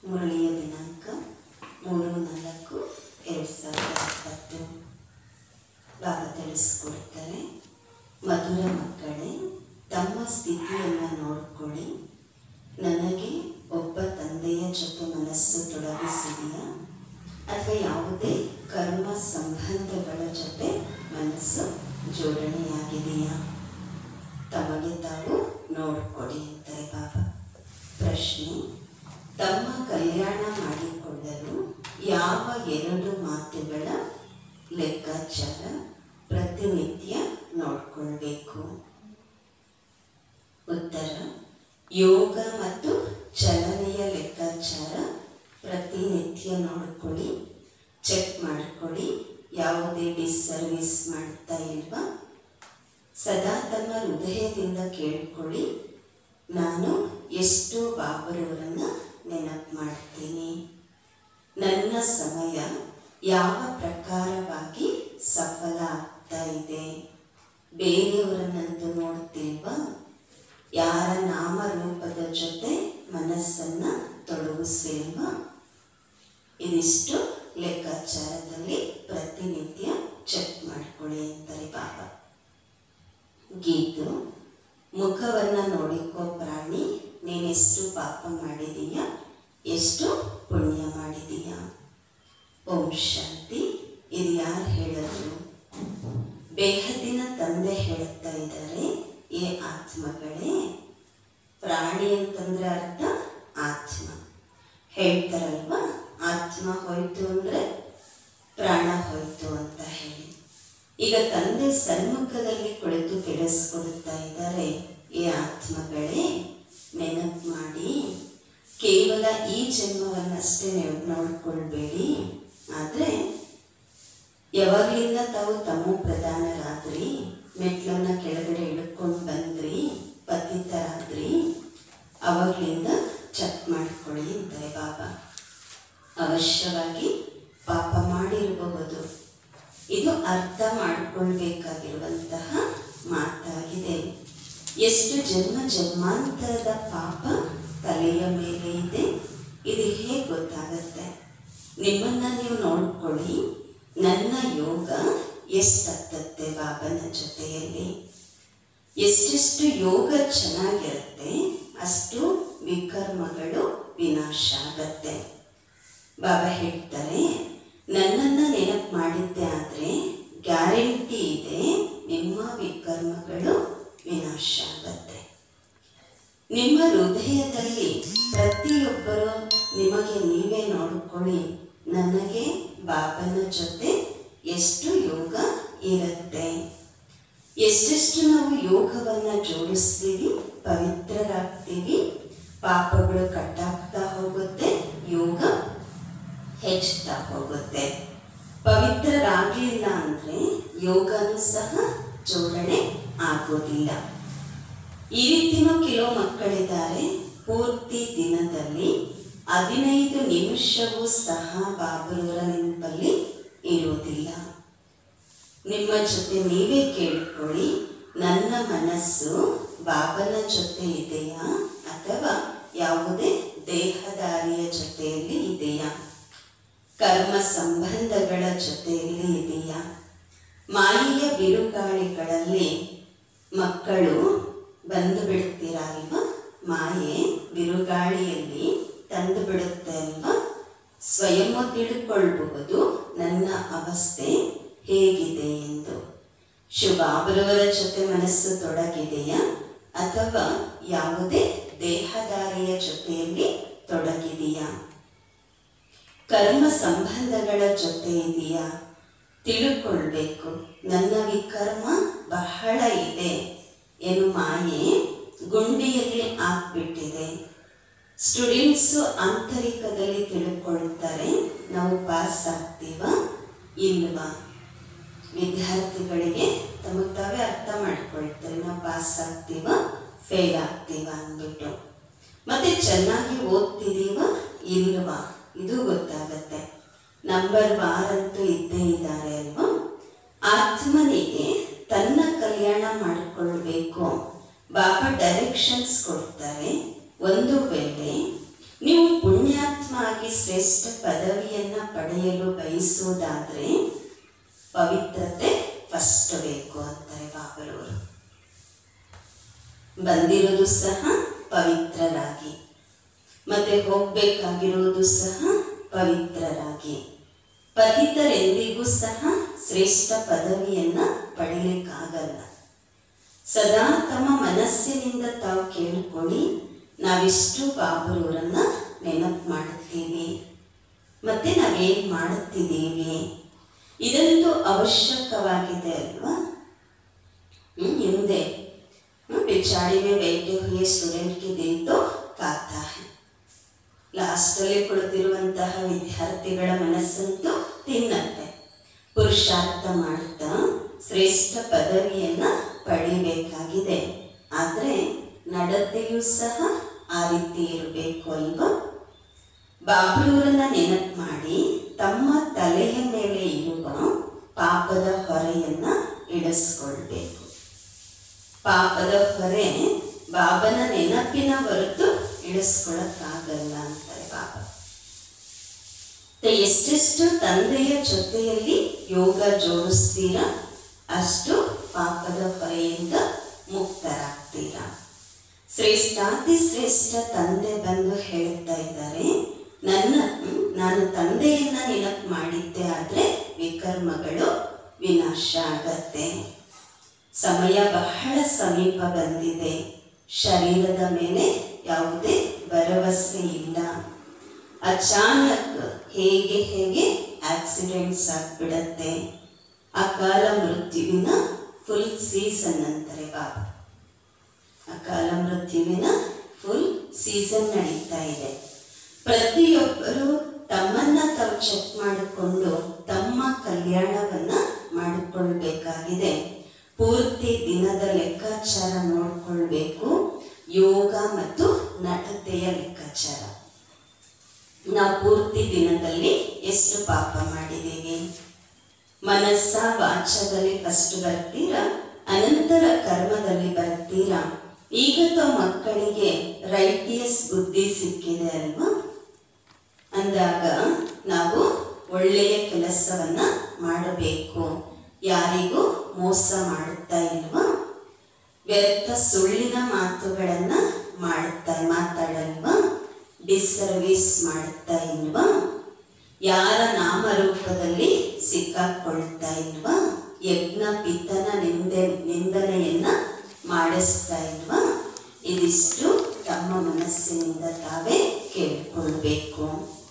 ಮುರಳಿಯ ದಿನಾಂಕ ಮೂರು ನಾಲ್ಕು ಎರಡು ಸಾವಿರದ ಇಪ್ಪತ್ತು ಬಾಬಾ ತಿಳಿಸ್ಕೊಡ್ತಾರೆ ಮಧುರ ಮಕ್ಕಳೇ ತಮ್ಮ ಸ್ಥಿತಿಯನ್ನು ನೋಡ್ಕೊಳ್ಳಿ ನನಗೆ ಒಬ್ಬ ತಂದೆಯ ಜೊತೆ ಮನಸ್ಸು ತೊಡಗಿಸಿದೆಯಾ ಅಥವಾ ಯಾವುದೇ ಕರ್ಮ ಸಂಬಂಧಗಳ ಜೊತೆ ಮನಸ್ಸು ಜೋಡಣೆಯಾಗಿದೆಯಾ ತಮಗೆ ತಾವು ನೋಡ್ಕೊಡಿ ಅಂತಾರೆ ಬಾಬಾ ಪ್ರಶ್ನೆ ತಮ್ಮ ಕಲ್ಯಾಣ ಮಾಡಿಕೊಳ್ಳಲು ಯಾವ ಎರಡು ಮಾತುಗಳ ಲೆಕ್ಕಾಚಾರ ಪ್ರತಿನಿತ್ಯ ನೋಡ್ಕೊಳ್ಬೇಕು ಉತ್ತರ ಯೋಗ ಮತ್ತು ಚಲನೆಯ ಲೆಕ್ಕಾಚಾರ ಪ್ರತಿನಿತ್ಯ ನೋಡ್ಕೊಳ್ಳಿ ಚೆಕ್ ಮಾಡ್ಕೊಳ್ಳಿ ಯಾವುದೇ ಡಿಸ್ಸರ್ವಿಸ್ ಮಾಡ್ತಾ ಇಲ್ವಾ ಸದಾ ತಮ್ಮ ಹೃದಯದಿಂದ ಕೇಳ್ಕೊಳ್ಳಿ ನಾನು ಎಷ್ಟು ಬಾಬರವರನ್ನು ನೆನಪು ಮಾಡ್ತೀನಿ ನನ್ನ ಸಮಯ ಯಾವ ಪ್ರಕಾರವಾಗಿ ಸಫಲ ಆಗ್ತಾ ಇದೆ ಬೇರೆಯವರನ್ನಂತೂ ನೋಡ್ತಿಲ್ವಾ ಯಾರ ನಾಮರೂಪದ ಜೊತೆ ಮನಸ್ಸನ್ನ ತೊಡಗಿಸಿಲ್ವಾ ಇದಿಷ್ಟು ಲೆಕ್ಕಾಚಾರದಲ್ಲಿ ಪ್ರತಿನಿತ್ಯ ಚೆಕ್ ಮಾಡ್ಕೊಳ್ಳಿ ಅಂತಾರೆ ಬಾಬಾ ಗೀತು ಮುಖವನ್ನ ನೋಡಿಕೋ ಪ್ರಾಣಿ ನೀನೆಷ್ಟು ಪಾಪ ಮಾಡಿದೀಯ ಎಷ್ಟು ಪುಣ್ಯ ಮಾಡಿದೀಯ ಓಂ ಶಾಂತಿ ಇದು ಯಾರು ಹೇಳಿದ್ರು ಬೇಹದಿನ ತಂದೆ ಹೇಳ್ತಾ ಇದ್ದಾರೆ ಏ ಆತ್ಮಗಳೇ ಪ್ರಾಣಿ ಅಂತಂದ್ರೆ ಅರ್ಥ ಆತ್ಮ ಹೇಳ್ತಾರಲ್ವಾ ಆತ್ಮ ಹೋಯ್ತು ಅಂದ್ರೆ ಪ್ರಾಣ ಹೋಯ್ತು ಅಂತ ಹೇಳಿ ಈಗ ತಂದೆ ಸನ್ಮುಖದಲ್ಲಿ ಕುಳಿತು ಕೇಳಿಸ್ಕೊಡುತ್ತಾ ಇದ್ದಾರೆ ಈ ಆತ್ಮಗಳೇ ನೆನಪು ಮಾಡಿ ಕೇವಲ ಈ ಜನ್ಮವನ್ನಷ್ಟೇ ನೀವು ನೋಡ್ಕೊಳ್ಬೇಡಿ ಆದರೆ ಯಾವಾಗಲಿಂದ ತಾವು ತಮ್ಮ ಪ್ರಧಾನರಾದ್ರಿ ಮೆಟ್ಲನ್ನ ಕೆಳಗಡೆ ಇಳ್ಕೊಂಡು ಬಂದ್ರಿ ಪತಿತರಾದ್ರಿ ಅವಾಗಲಿಂದ ಚೆಕ್ ಮಾಡ್ಕೊಳ್ಳಿ ಅಂತಾರೆ ಬಾಬಾ ಅವಶ್ಯವಾಗಿ ಪಾಪ ಮಾಡಿರಬಹುದು ಇದು ಅರ್ಥ ಮಾಡಿಕೊಳ್ಬೇಕಾಗಿರುವಂತಹ ಮಾತಾಗಿದೆ ಎಷ್ಟು ಜನ್ಮ ಜನ್ಮಾಂತರದ ಪಾಪ ತಲೆಯ ಮೇಲೆ ಇದೆ ಇದು ಹೇಗೆ ಗೊತ್ತಾಗತ್ತೆ ನಿಮ್ಮನ್ನ ನೀವು ನೋಡ್ಕೊಳ್ಳಿ ನನ್ನ ಯೋಗ ಎಷ್ಟಾಗ್ತತ್ತೆ ಬಾಬನ ಜೊತೆಯಲ್ಲಿ ಎಷ್ಟೆಷ್ಟು ಯೋಗ ಚೆನ್ನಾಗಿರುತ್ತೆ ಅಷ್ಟು ವಿಕರ್ಮಗಳು ವಿನಾಶ ಆಗತ್ತೆ ಬಾಬಾ ಹೇಳ್ತಾರೆ ನನ್ನನ್ನು ನೆನಪು ಮಾಡಿದ್ದೆ ಆದರೆ ಗ್ಯಾರಂಟಿ ಇದೆ ನಿಮ್ಮ ವಿಕರ್ಮಗಳು ವಿನಾಶ ಆಗತ್ತೆ ನಿಮ್ಮ ಹೃದಯದಲ್ಲಿ ಪ್ರತಿಯೊಬ್ಬರು ನಿಮಗೆ ನೀವೇ ನೋಡಿಕೊಳ್ಳಿ ನನಗೆ ಬಾಬನ ಜೊತೆ ಎಷ್ಟು ಯೋಗ ಇರುತ್ತೆ ಎಷ್ಟೆಷ್ಟು ನಾವು ಯೋಗವನ್ನು ಜೋಡಿಸ್ತೀವಿ ಪವಿತ್ರರಾಗ್ತೀವಿ ಪಾಪಗಳು ಕಟ್ಟಾಗ್ತಾ ಹೋಗುತ್ತೆ ಯೋಗ ಹೆಚ್ಚುತ್ತಾ ಹೋಗುತ್ತೆ ಪವಿತ್ರರಾಗಲಿಲ್ಲ ಅಂದರೆ ಯೋಗನೂ ಸಹ ಜೋಡಣೆ ಆಗೋದಿಲ್ಲ ಈ ರೀತಿನೂ ಕೆಲವು ಮಕ್ಕಳಿದ್ದಾರೆ ಪೂರ್ತಿ ದಿನದಲ್ಲಿ ಹದಿನೈದು ನಿಮಿಷವೂ ಸಹ ಬಾಬರವರ ನೆನಪಲ್ಲಿ ಇರುವುದಿಲ್ಲ ನಿಮ್ಮ ಜೊತೆ ನೀವೇ ಕೇಳ್ಕೊಳ್ಳಿ ನನ್ನ ಮನಸ್ಸು ಬಾಬನ ಜೊತೆ ಇದೆಯಾ ಅಥವಾ ಯಾವುದೇ ದೇಹದಾರಿಯ ಜೊತೆಯಲ್ಲಿ ಇದೆಯಾ ಕರ್ಮ ಸಂಬಂಧಗಳ ಜೊತೆಯಲ್ಲಿ ಇದೆಯಾ ಮಾಯೆಯ ಬಿರುಗಾಳಿಗಳಲ್ಲಿ ಮಕ್ಕಳು ಬಂದು ಬಿಡುತ್ತೀರಾ ಅಲ್ವಾ ಮಾಯೆ ಬಿರುಗಾಳಿಯಲ್ಲಿ ತಂದು ಬಿಡುತ್ತೆ ಅಲ್ವಾ ಸ್ವಯಂ ತಿಳ್ಕೊಳ್ಬಹುದು ನನ್ನ ಅವಸ್ಥೆ ಹೇಗಿದೆ ಎಂದು ಶುಭಾಬರವರ ಜೊತೆ ಮನಸ್ಸು ತೊಡಗಿದೆಯಾ ಅಥವಾ ಯಾವುದೇ ದೇಹದಾರಿಯ ಜೊತೆಯಲ್ಲಿ ತೊಡಗಿದೆಯಾ ಕರ್ಮ ಸಂಬಂಧಗಳ ಜೊತೆ ಇದೆಯಾ ತಿಳ್ಕೊಳ್ಬೇಕು ನನ್ನ ವಿಕರ್ಮ ಬಹಳ ಇದೆ ಏನು ಮಾಯೆ ಗುಂಡಿಯಲ್ಲಿ ಹಾಕ್ಬಿಟ್ಟಿದೆ ಸ್ಟೂಡೆಂಟ್ಸು ಆಂತರಿಕದಲ್ಲಿ ತಿಳ್ಕೊಳ್ತಾರೆ ನಾವು ಪಾಸ್ ಆಗ್ತೀವ ಇಲ್ವಾ ವಿದ್ಯಾರ್ಥಿಗಳಿಗೆ ತಮಗೆ ತಾವೇ ಅರ್ಥ ಮಾಡ್ಕೊಳ್ತಾರೆ ನಾವು ಪಾಸ್ ಆಗ್ತೀವ ಫೇಲ್ ಆಗ್ತೀವ ಅಂದ್ಬಿಟ್ಟು ಮತ್ತೆ ಚೆನ್ನಾಗಿ ಓದ್ತಿದೀವ ಇಲ್ವಾ ಇದು ಗೊತ್ತಾಗತ್ತೆ ನಂಬರ್ ವಾರ್ ಅಂತೂ ಇದ್ದೇ ಇದ್ದಾರೆ ಅಲ್ವಾ ಆತ್ಮನಿಗೆ ತನ್ನ ಕಲ್ಯಾಣ ಮಾಡಿಕೊಳ್ಬೇಕು ಬಾಬಾ ಡೈರೆಕ್ಷನ್ಸ್ ಕೊಡ್ತಾರೆ ಒಂದು ವೇಳೆ ನೀವು ಪುಣ್ಯಾತ್ಮ ಚೆನ್ನಾಗಿ ಶ್ರೇಷ್ಠ ಪದವಿಯನ್ನ ಪಡೆಯಲು ಬಯಸುವುದಾದ್ರೆ ಪವಿತ್ರತೆ ಫಸ್ಟ್ ಬೇಕು ಅಂತಾರೆ ಬಾಬರವರು ಬಂದಿರೋದು ಸಹ ಪವಿತ್ರರಾಗಿ ಮತ್ತೆ ಹೋಗ್ಬೇಕಾಗಿರುವುದು ಸಹ ಪವಿತ್ರರಾಗಿ ಪತಿತರೆಂದಿಗೂ ಸಹ ಶ್ರೇಷ್ಠ ಪದವಿಯನ್ನ ಪಡೆಯಲಿಕ್ಕಾಗಲ್ಲ ಸದಾ ತಮ್ಮ ಮನಸ್ಸಿನಿಂದ ತಾವು ಕೇಳಿಕೊಳ್ಳಿ ನಾವೆಷ್ಟು ಬಾಬರವರನ್ನ ನೆನಪು ಮಾಡುತ್ತೀವಿ ಮತ್ತೆ ನಾವೇನ್ ಮಾಡುತ್ತಿದ್ದೀವಿ ಇದಂತೂ ಅವಶ್ಯಕವಾಗಿದೆ ಅಲ್ವಾ हम्म, ಹಿಂದೆ हम्म, पिछाड़ी में बैठे हुए स्टूडेंट के दिल तो ಕಾತಾ है ಲಾಸ್ಟಲ್ಲಿ ಕುಳಿತಿರುವಂತಹ ವಿದ್ಯಾರ್ಥಿಗಳ ಮನಸ್ಸಂತೂ ತಿನ್ನತ್ತೆ ಪುರುಷಾರ್ಥ ಮಾಡ್ತಾ ಶ್ರೇಷ್ಠ ಪದವಿಯನ್ನ ಪಡಿಬೇಕಾಗಿದೆ ಆದ್ರೆ ನಡತೆಯೂ ಸಹ ಆ ರೀತಿ ಇರಬೇಕು ಅಲ್ವಾ ಬಾಬ್ರವರನ್ನ ನೆನಪು ಮಾಡಿ ತಮ್ಮ ತಲೆಯ ಮೇಲೆ ಇರುವ ಪಾಪದ ಹೊರೆಯನ್ನ ಇಳಿಸ್ಕೊಳ್ಬೇಕು ಪಾಪದ ಹೊರೆ ಬಾಬನ ನೆನಪಿನ ಹೊರತು ಇಳಿಸ್ಕೊಳಕ್ಕಾಗಲ್ಲ ಅಂತಾರೆ ಬಾಬಾ ಮತ್ತೆ ಎಷ್ಟೆಷ್ಟು ತಂದೆಯ ಜೊತೆಯಲ್ಲಿ ಯೋಗ ಜೋಡಿಸ್ತೀರಾ ಅಷ್ಟು ಪಾಪದ ಹೊರೆಯಿಂದ ಮುಕ್ತರಾಗ್ತೀರಾ ಶ್ರೇಷ್ಠಾತಿ ಶ್ರೇಷ್ಠ ತಂದೆ ಬಂದು ಹೇಳ್ತಾ ಇದ್ದಾರೆ ನನ್ನ ಹ್ಮ್, ನಾನು ತಂದೆಯನ್ನ ನೆನಪು ಮಾಡಿದ್ದೆ ಆದ್ರೆ ವಿಕರ್ಮಗಳು ವಿನಾಶ ಆಗತ್ತೆ ಸಮಯ ಬಹಳ ಸಮೀಪ ಬಂದಿದೆ ಶರೀರದ ಮೇಲೆ ಯಾವುದೇ ಭರವಸೆ ಇಲ್ಲ ಅಚಾನಕ್ ಹೇಗೆ ಹೇಗೆ ಆಕ್ಸಿಡೆಂಟ್ಸ್ ಆಗ್ಬಿಡತ್ತೆ ಅಕಾಲ ಮೃತ್ಯುವಿನ ಫುಲ್ ಸೀಸನ್ ಅಂತಾರೆ ಬಾಬಾ ಅಕಾಲ ಮೃತ್ಯುವಿನ ಫುಲ್ ಸೀಸನ್ ನಡೀತಾ ಇದೆ ಪ್ರತಿಯೊಬ್ಬರು ತಮ್ಮನ್ನ ತಾವು ಚೆಕ್ ಮಾಡಿಕೊಂಡು ತಮ್ಮ ಕಲ್ಯಾಣವನ್ನ ಮಾಡಿಕೊಳ್ಬೇಕಾಗಿದೆ ಪೂರ್ತಿ ದಿನದ ಲೆಕ್ಕಾಚಾರ ನೋಡ್ಕೊಳ್ಬೇಕು ಯೋಗ ಮತ್ತು ನಡತೆಯ ಲೆಕ್ಕಾಚಾರ ನಾವು ಪೂರ್ತಿ ದಿನದಲ್ಲಿ ಎಷ್ಟು ಪಾಪ ಮಾಡಿದ್ದೀವಿ ಮನಸ್ಸ ವಾಚದಲ್ಲಿ ಫಸ್ಟ್ ಬರ್ತೀರಾ ಅನಂತರ ಕರ್ಮದಲ್ಲಿ ಬರ್ತೀರಾ ಈಗ ತಾವು ಮಕ್ಕಳಿಗೆ ರೈಟಿಯಸ್ ಬುದ್ಧಿ ಸಿಕ್ಕಿದೆ ಅಲ್ವಾ ಅಂದಾಗ ನಾವು ಒಳ್ಳೆಯ ಕೆಲಸವನ್ನ ಮಾಡಬೇಕು ಯಾರಿಗೂ ಮೋಸ ಮಾಡುತ್ತಾ ಇಲ್ವಾ ವ್ಯರ್ಥ ಸುಳ್ಳಿನ ಮಾತುಗಳನ್ನ ಮಾಡುತ್ತಾ ಮಾತಾಡಲ್ವಾ ಡಿಸರ್ವಿಸ್ ಮಾಡುತ್ತಾ ಇಲ್ವಾ ಯಾರ ನಾಮರೂಪದಲ್ಲಿ ಸಿಕ್ಕಾಕೊಳ್ತಾ ಇಲ್ವಾ ಯಜ್ಞ ಪಿತನ ನಿಂದೆ ನಿಂದನೆಯನ್ನ ಮಾಡಿಸ್ತಾ ಇಲ್ವಾ ಇದಿಷ್ಟು ತಮ್ಮ ಮನಸ್ಸಿನಿಂದ ತಾವೇ ಕೇಳ್ಕೊಳ್ಬೇಕು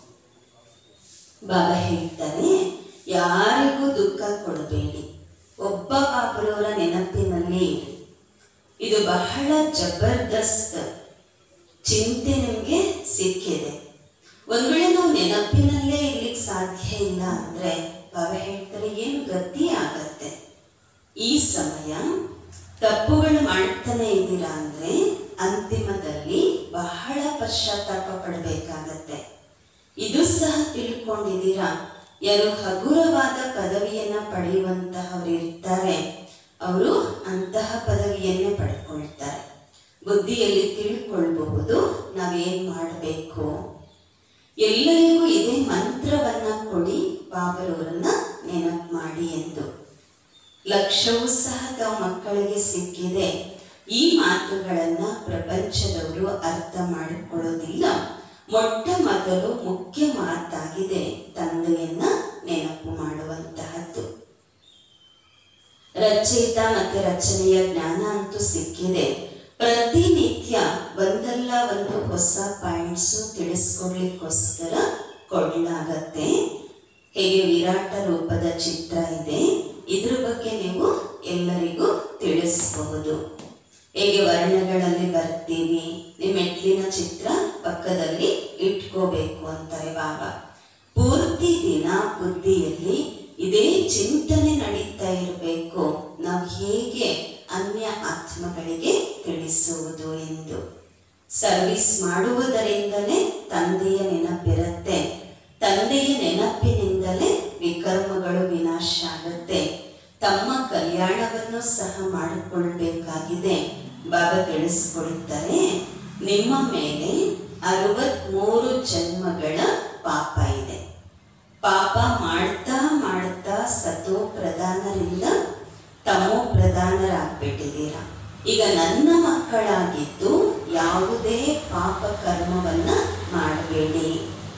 ಬಾಬಾ ಹೇಳ್ತಾರೆ ಯಾರಿಗೂ ದುಃಖ ಕೊಡಬೇಡಿ ಒಬ್ಬ ಬಾಬರವರ ನೆನಪಿನಲ್ಲಿ ಇರಿ ಇದು ಬಹಳ ಜಬರ್ದಸ್ತ್ ಚಿಂತೆ ನಿಮಗೆ ಸಿಕ್ಕಿದೆ ಒಂದ್ ವೇಳೆ ನಾವು ನೆನಪಿನಲ್ಲೇ ಇರ್ಲಿಕ್ಕೆ ಸಾಧ್ಯ ಇಲ್ಲ ಅಂದ್ರೆ ಬಾಬಾ ಹೇಳ್ತಾರೆ ಏನು ಗತಿ ಆಗತ್ತೆ ಈ ಸಮಯ ತಪ್ಪುಗಳು ಮಾಡ್ತಾನೆ ಇದ್ದೀರಾ ಅಂದ್ರೆ ಅಂತಿಮದಲ್ಲಿ ಬಹಳ ಪಶ್ಚಾತ್ತಾಪ ಪಡಬೇಕಾಗತ್ತೆ ಇದು ಸಹ ತಿಳ್ಕೊಂಡಿದ್ದೀರಾ ಯಾರು ಹಗುರವಾದ ಪದವಿಯನ್ನ ಪಡೆಯುವಂತಹವರು ಇರ್ತಾರೆ ಅವರು ಅಂತಹ ಪದವಿಯನ್ನೇ ಪಡ್ಕೊಳ್ತಾರೆ ಬುದ್ಧಿಯಲ್ಲಿ ತಿಳ್ಕೊಳ್ಬಹುದು ನಾವೇನ್ ಮಾಡಬೇಕು ಎಲ್ಲರಿಗೂ ಇದೇ ಮಂತ್ರವನ್ನ ಕೊಡಿ ಬಾಬರವರನ್ನ ನೆನಪು ಮಾಡಿ ಎಂದು ಲಕ್ಷ್ಯವೂ ಸಹ ತಾವು ಮಕ್ಕಳಿಗೆ ಸಿಕ್ಕಿದೆ ಈ ಮಾತುಗಳನ್ನ ಪ್ರಪಂಚದವರು ಅರ್ಥ ಮಾಡಿಕೊಳ್ಳೋದಿಲ್ಲ ಮೊಟ್ಟ ಮೊದಲು ಮುಖ್ಯ ಮಾತಾಗಿದೆ ತಂದೆಯನ್ನ ನೆನಪು ಮಾಡುವಂತಹದ್ದು ರಚಯಿತ ಮತ್ತೆ ರಚನೆಯ ಜ್ಞಾನ ಅಂತೂ ಸಿಕ್ಕಿದೆ ಪ್ರತಿನಿತ್ಯ ಒಂದಲ್ಲ ಒಂದು ಹೊಸ ಪಾಯಿಂಟ್ಸು ತಿಳಿಸ್ಕೊಡ್ಲಿಕ್ಕೋಸ್ಕರ ಕೊಡಲಾಗತ್ತೆ ಹೇಗೆ ವಿರಾಟ ರೂಪದ ಚಿತ್ರ ಇದೆ ಇದ್ರ ಬಗ್ಗೆ ನೀವು ಎಲ್ಲರಿಗೂ ತಿಳಿಸಬಹುದು ಹೇಗೆ ವರ್ಣಗಳಲ್ಲಿ ಬರ್ತೀವಿ ನಿಮ್ಮ ಮೆಟ್ಲಿನ ಚಿತ್ರ ಪಕ್ಕದಲ್ಲಿ ಇಟ್ಕೋಬೇಕು ಅಂತಾರೆ ಬಾಬಾ ಪೂರ್ತಿ ದಿನ ಬುದ್ಧಿಯಲ್ಲಿ ಇದೇ ಚಿಂತನೆ ನಡೀತಾ ಇರಬೇಕು ನಾವು ಹೇಗೆ ಅನ್ಯ ಆತ್ಮಗಳಿಗೆ ತಿಳಿಸುವುದು ಎಂದು ಸರ್ವಿಸ್ ಮಾಡುವುದರಿಂದಲೇ ತಂದೆಯ ನೆನಪಿರುತ್ತೆ ತಂದೆಯ ನೆನಪಿನಿಂದಲೇ ವಿಕರ್ಮಗಳು ವಿನಾಶ ಆಗುತ್ತೆ ತಮ್ಮ ಕಲ್ಯಾಣವನ್ನು ಸಹ ಮಾಡಿಕೊಳ್ಬೇಕಾಗಿದೆ ಬಾಬಾ ತಿಳಿಸ್ಕೊಳ್ತಾರೆ ನಿಮ್ಮ ಮೇಲೆ ಅರವತ್ಮೂರು ಜನ್ಮಗಳ ಈಗ ನನ್ನ ಮಕ್ಕಳಾಗಿದ್ದು ಯಾವುದೇ ಪಾಪ ಕರ್ಮವನ್ನ ಮಾಡಬೇಡಿ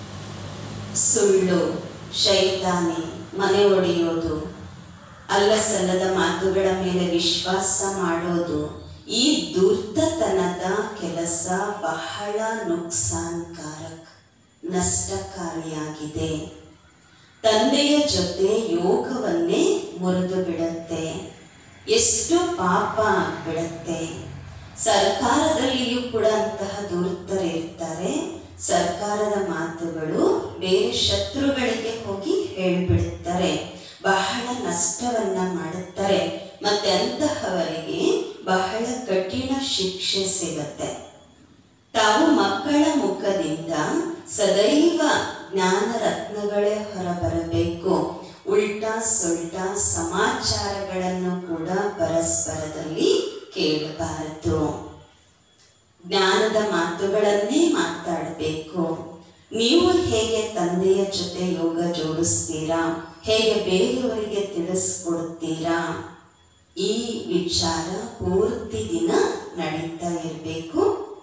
ಸುಳ್ಳು ಶೈತಾನಿ ಮನೆ ಒಡೆಯೋದು ಅಲ್ಲ ಸಲ್ಲದ ಮಾತುಗಳ ಮೇಲೆ ವಿಶ್ವಾಸ ಮಾಡೋದು ಈ ದುರ್ತತನದ ಕೆಲಸ ಬಹಳ ನುಕ್ಸಾನ್ಕಾರಕ ನಷ್ಟಕಾರಿಯಾಗಿದೆ ತಂದೆಯ ಜೊತೆ ಯೋಗವನ್ನೇ ಮುರಿದು ಬಿಡುತ್ತೆ ಎಷ್ಟು ಪಾಪ ಆಗ್ಬಿಡತ್ತೆ ಸರ್ಕಾರದಲ್ಲಿಯೂ ಕೂಡ ಅಂತಹ ದುರ್ತರಿರ್ತಾರೆ ಸರ್ಕಾರದ ಮಾತುಗಳು ಬೇರೆ ಶತ್ರುಗಳಿಗೆ ಹೋಗಿ ಹೇಳ್ಬಿಡುತ್ತಾರೆ ಬಹಳ ನಷ್ಟವನ್ನ ಮಾಡುತ್ತಾರೆ ಮತ್ತೆ ಅಂತಹವರಿಗೆ ಬಹಳ ಕಠಿಣ ಶಿಕ್ಷೆ ಸಿಗುತ್ತೆ ತಾವು ಮಕ್ಕಳ ಮುಖದಿಂದ ಸದೈವ ಜ್ಞಾನ ರತ್ನಗಳೇ ಹೊರಬರಬೇಕು ಉಲ್ಟಾ ಸುಲ್ಟಾ ಸಮಾಚಾರಗಳನ್ನು ಕೂಡ ಪರಸ್ಪರದಲ್ಲಿ ಕೇಳಬಾರದು ಜ್ಞಾನದ ಮಾತುಗಳನ್ನೇ ಮಾತಾಡಬೇಕು ನೀವು ಹೇಗೆ ತಂದೆಯ ಜೊತೆ ಯೋಗ ಜೋಡಿಸ್ತೀರಾ ಹೇಗೆ ಬೇರೆಯವರಿಗೆ ತಿಳಿಸ್ಕೊಡ್ತೀರಾ ಈ ವಿಚಾರ ಪೂರ್ತಿ ದಿನ ನಡೀತಾ ಇರಬೇಕು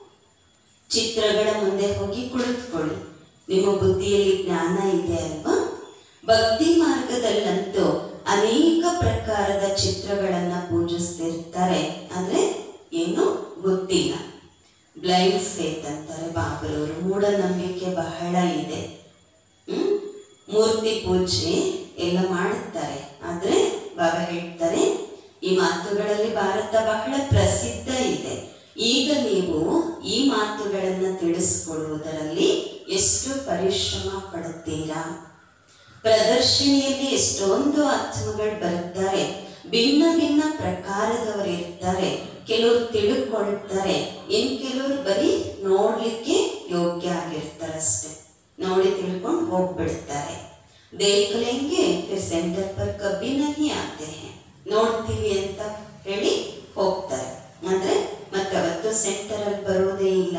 ಚಿತ್ರಗಳ ಮುಂದೆ ಹೋಗಿ ಕುಳಿತುಕೊಳ್ಳಿ ನಿಮ್ಮ ಬುದ್ಧಿಯಲ್ಲಿ ಜ್ಞಾನ ಇದೆ ಅಲ್ವಾ ಭಕ್ತಿ ಮಾರ್ಗದಲ್ಲಂತೂ ಅನೇಕ ಪ್ರಕಾರದ ಚಿತ್ರಗಳನ್ನ ಪೂಜಿಸ್ತಿರ್ತಾರೆ ಅಂದ್ರೆ ಏನು ಗೊತ್ತಿಲ್ಲ ಬ್ಲೈಂಡ್ ಫೇತ್ ಅಂತಾರೆ ಬಾಬರವರು ಮೂಢನಂಬಿಕೆ ಬಹಳ ಇದೆ ಹ್ಮ್ ಮೂರ್ತಿ ಪೂಜೆ ಎಲ್ಲ ಮಾಡುತ್ತಾರೆ ಆದ್ರೆ ಬಾಬಾ ಹೇಳ್ತಾರೆ ಈ ಮಾತುಗಳಲ್ಲಿ ಭಾರತ ಬಹಳ ಪ್ರಸಿದ್ಧ ಇದೆ ಈಗ ನೀವು ಈ ಮಾತುಗಳನ್ನ ತಿಳಿಸ್ಕೊಡುವುದರಲ್ಲಿ ಎಷ್ಟು ಪರಿಶ್ರಮ ಪಡುತ್ತೀರಾ ಪ್ರದರ್ಶನಿಯಲ್ಲಿ ಎಷ್ಟೊಂದು ಆತ್ಮಗಳು ಬರುತ್ತಾರೆ ಭಿನ್ನ ಭಿನ್ನ ಪ್ರಕಾರದವರು ಇರ್ತಾರೆ ಕೆಲವರು ತಿಳ್ಕೊಳ್ತಾರೆ ಇನ್ ಕೆಲವರು ಬರೀ ನೋಡ್ಲಿಕ್ಕೆ ಯೋಗ್ಯ ಆಗಿರ್ತಾರಷ್ಟೆ ನೋಡಿ ತಿಳ್ಕೊಂಡು ಹೋಗ್ಬಿಡ್ತಾರೆ ದೇख लेंगे फिर सेंटर पर कभी नहीं आते हैं ನೋಡ್ತೀವಿ ಅಂತ ಹೇಳಿ ಹೋಗ್ತಾರೆ ಅಂದ್ರೆ ಮತ್ತೆ ಅವತ್ತು ಸೆಂಟರ್ ಅಲ್ಲಿ ಬರೋದೇ ಇಲ್ಲ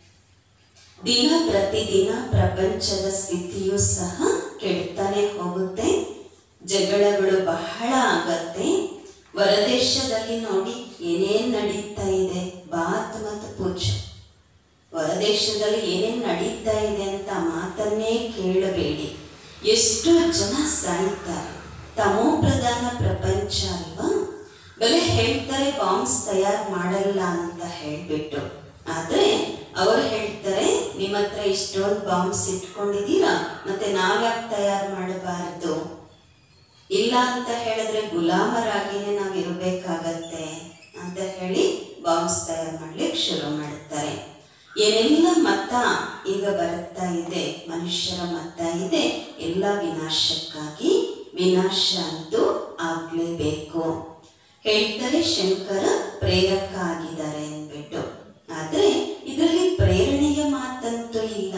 ದಿನ ಪ್ರತಿದಿನ ಪ್ರಪಂಚದ ಸ್ಥಿತಿಯೂ ಸಹ ಕೆಡ್ತಾನೆ ಹೋಗುತ್ತೆ ಜಗಳಗಳು ಬಹಳ ಆಗತ್ತೆ ಹೊರದೇಶದಲ್ಲಿ ನೋಡಿ ಏನೇನ್ ನಡೀತಾ ಇದೆ ಬಾತ್ ಮತ್ತು ಪೂಜ ಹೊರದೇಶದಲ್ಲಿ ಏನೇನ್ ನಡೀತಾ ಇದೆ ಅಂತ ಮಾತನ್ನೇ ಕೇಳಬೇಡಿ ಎಷ್ಟು ಜನ ಸಾಯ್ತಾರೆ ತಮೋ ಪ್ರಧಾನ ಪ್ರಪಂಚ ಅಲ್ವಾ ಬಲೆ ಹೇಳ್ತಾರೆ ಬಾಂಬ್ಸ್ ತಯಾರು ಮಾಡಲ್ಲ ಅಂತ ಹೇಳ್ಬಿಟ್ಟು ಆದ್ರೆ ಅವರು ಹೇಳ್ತಾರೆ ನಿಮ್ಮ ಹತ್ರ ಇಷ್ಟೊಂದು ಬಾಂಬ್ಸ್ ಇಟ್ಕೊಂಡಿದ್ದೀರಾ ಮತ್ತೆ ನಾವ್ಯಾಕೆ ತಯಾರು ಮಾಡಬಾರದು ಇಲ್ಲ ಅಂತ ಹೇಳಿದ್ರೆ ಗುಲಾಮರಾಗಿನೇ ನಾವು ಇರಬೇಕಾಗತ್ತೆ ಅಂತ ಹೇಳಿ ಬಾಂಬ್ಸ್ ತಯಾರು ಮಾಡ್ಲಿಕ್ಕೆ ಶುರು ಮಾಡುತ್ತಾರೆ ಏನೆಲ್ಲ ಮತ ಈಗ ಬರುತ್ತಾ ಇದೆ ಮನುಷ್ಯರ ಮತ ಇದೆ ಎಲ್ಲ ವಿನಾಶಕ್ಕಾಗಿ ವಿನಾಶ ಅಂತೂ ಆಗ್ಲೇಬೇಕು ಹೇಳ್ತಾರೆ ಶಂಕರ ಪ್ರೇರಕ ಆಗಿದ್ದಾರೆ ಅಂದ್ಬಿಟ್ಟು ಆದ್ರೆ ಇದರಲ್ಲಿ ಪ್ರೇರಣೆಯ ಮಾತಂತೂ ಇಲ್ಲ